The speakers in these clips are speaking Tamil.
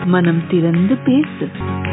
மனம் திறந்து பேசு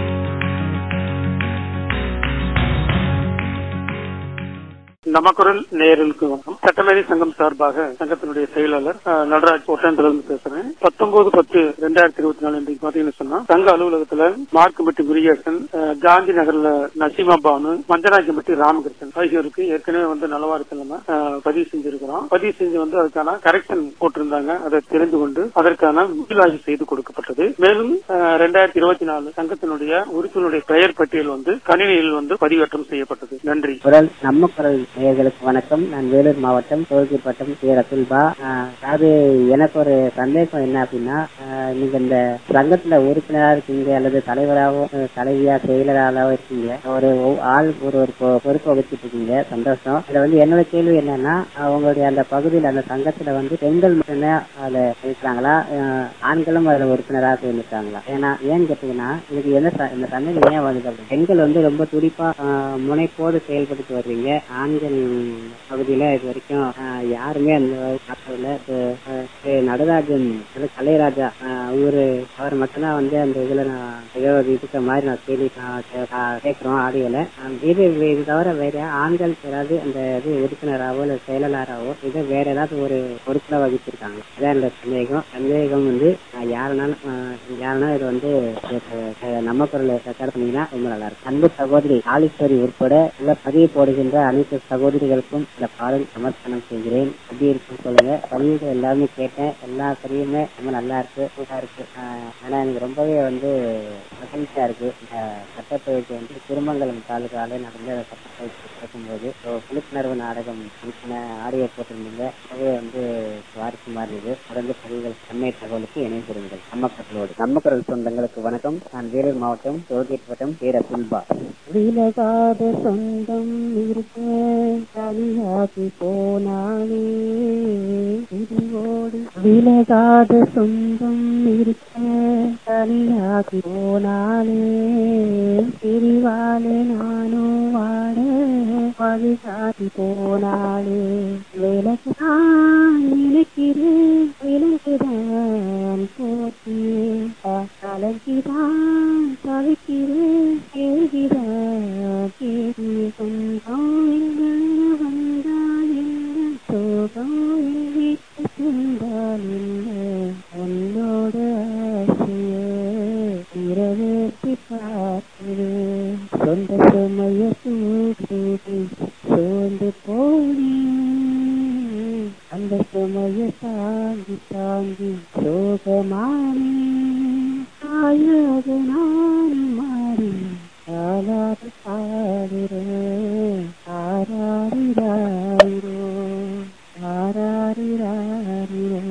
நமக்குரல் நேயர்களுக்கு வணக்கம் சட்டமேதை சங்கம் சார்பாக சங்கத்தினுடைய செயலாளர் அஹ், நடராஜ் ஒட்டன்றிலிருந்து பேசுறேன் பத்தொன்பது பத்து ரெண்டாயிரத்தி இருபத்தி நாலு இன்றைக்கு பாத்தீங்கன்னு சொன்னா சங்க அலுவலகத்துல மார்க்கம்பட்டி முருகேசன் அஹ், காந்தி நகர்ல நசீமா பானு மஞ்சனாக்கம்பட்டி ராமகிருஷ்ணன் ஆகியோருக்கு ஏற்கனவே வந்து நலவாரத்தில் நம்ம அஹ், பதிவு செஞ்சிருக்கிறோம் பதிவு செஞ்சு வந்து அதுக்கான கரெக்ஷன் போட்டிருந்தாங்க அதை தெரிந்து கொண்டு அதற்கான மீளாய்வு செய்து கொடுக்கப்பட்டது மேலும் ரெண்டாயிரத்தி இருபத்தி நாலு சங்கத்தினுடைய உறுப்பினருடைய பெயர் பட்டியல் வந்து கணினியில் வந்து பதிவேற்றம் செய்யப்பட்டது நன்றி குரல் நம்ம குரல் நேயர்களுக்கு வணக்கம் நான் வேலூர் மாவட்டம் தோல்கிப்பட்டம் கே ரசுல்பா ஆஹ், அதாவது எனக்கு ஒரு சந்தேகம் என்ன அப்படின்னா ஆஹ், நீங்க இந்த சங்கத்துல உறுப்பினரா இருக்கீங்க அல்லது தலைவராகவோ அஹ், தலைவியா செயலராகவோ இருக்கீங்க ஒரு ஒ- ஆள் ஒரு ஒரு பொ- பொறுப்பு வகிச்சிட்டு இருக்கீங்க சந்தோஷம் இதுல வந்து என்னோட கேள்வி என்னன்னா ஆஹ், உங்களுடைய அந்த பகுதியில் அந்த சங்கத்துல வந்து பெண்கள் மட்டும்தான் அதுல இருக்கிறாங்களா ஆஹ், ஆண்களும் அதுல உறுப்பினராக இருந்திருக்காங்களா ஏன்னா ஏன்னு கேட்டீங்கன்னா இதுக்கு என்ன ச- இந்த சந்தேகம் ஏன் வருது அப்படி பெண்கள் வந்து ரொம்ப துடிப்பா ஆஹ், முனைப்போடு செயல்பட்டு வர்றீங்க ஆண்கள் பகுதியில இது வரைக்கும் ஆஹ், யாருமே அந்த பார்த்ததில்ல இப்ப, ஆஹ், திரு நடராஜன் திரு கலைராஜா ஆஹ், அவரு அவர் மட்டும்தான் வந்து அந்த இதுல நான் ஏதோ ஒரு இதுக்கு மாதிரி நான் கேள்வி ஆஹ், கே- ஆஹ், கேட்கிறோம் ஆடியோல ஆஹ், இது இது தவிர வேற ஆண்கள் யாராவது அந்த இது உறுப்பினராகவோ இல்ல செயலாளராகவோ இது வேற ஏதாவது ஒரு பொறுப்புல வகிச்சிருக்காங்க அதான் இந்த சந்தேகம் சந்தேகம் வந்து ஆஹ், யாருனாலும் ஆஹ், யாருனாலும் இது வந்து அஹ், அஹ், நம்ம குரல் ரெக்கார்ட் பண்ணீங்கன்னா ரொம்ப நல்லா இருக்கும் அன்பு சகோதரி காளீஸ்வரி உட்பட உள்ள பதிவு போடுகின்ற அனைத்து சகோதரிகளுக்கும் இந்த பாடல் சமர்ப்பணம் செய்கிறேன் எப்படி இருக்குன்னு சொல்லுங்க பதிவுகள் எல்லாமே கேட்டேன் எல்லா பதிவுமே ரொம்ப நல்லா இருக்கு சூப்பரா இருக்கு ஆஹ், ஆனா எனக்கு ரொம்பவே வந்து மகிழ்ச்சியா இருக்கு இந்த சட்டப்பயிற்சி வந்து திருமங்கலம் தாலுகால நடந்த சட்டப்பயிற்சி கேட்கும்போது so, விழிப்புணர்வு நாடகம் குறிப்பின ஆடியோ போட்டிருந்தீங்க ரொம்பவே வந்து சுவாரஸ்யமா இருந்தது தொடர்ந்து பதிவுகள் செம்மை தகவலுக்கு இணைந்திருங்கள் நம்ம குரலோடு நம்ம குரல் சொந்தங்களுக்கு வணக்கம் நான் வேலூர் மாவட்டம் டோல்கேட் வட்டம் கே ரசுல்பா விலகாத சொந்தம் இருக்க தனியாகி போனாலே இதுவோடு விலகாத சொந்தம் இருக்க தனியாகி போனாலே பிரிவாலே நானும் வாட வழிகாட்டி போனாலே விலகுதான் நினைக்கிறேன் விலகுதான் போற்றேன் கலங்கிதான் தவிக்கிறேன் கேள்விதான் கேள்வி சொந்தம் எங்கள் வந்தால் என்ன சோகம் என் வீட்டு சென்றால் என்ன உன்னோட ஆசைய நிறைவேற்றி பார்க்கிறேன் சொந்த சுமைய தூக்கி சோர்ந்து போனேன் அந்த சுமைய தாங்கி தாங்கி சோகமானே தாயாக நான் மாறி தாளாட்டு பாடுறேன் ஆராரிராரோ ஆராரிராரோ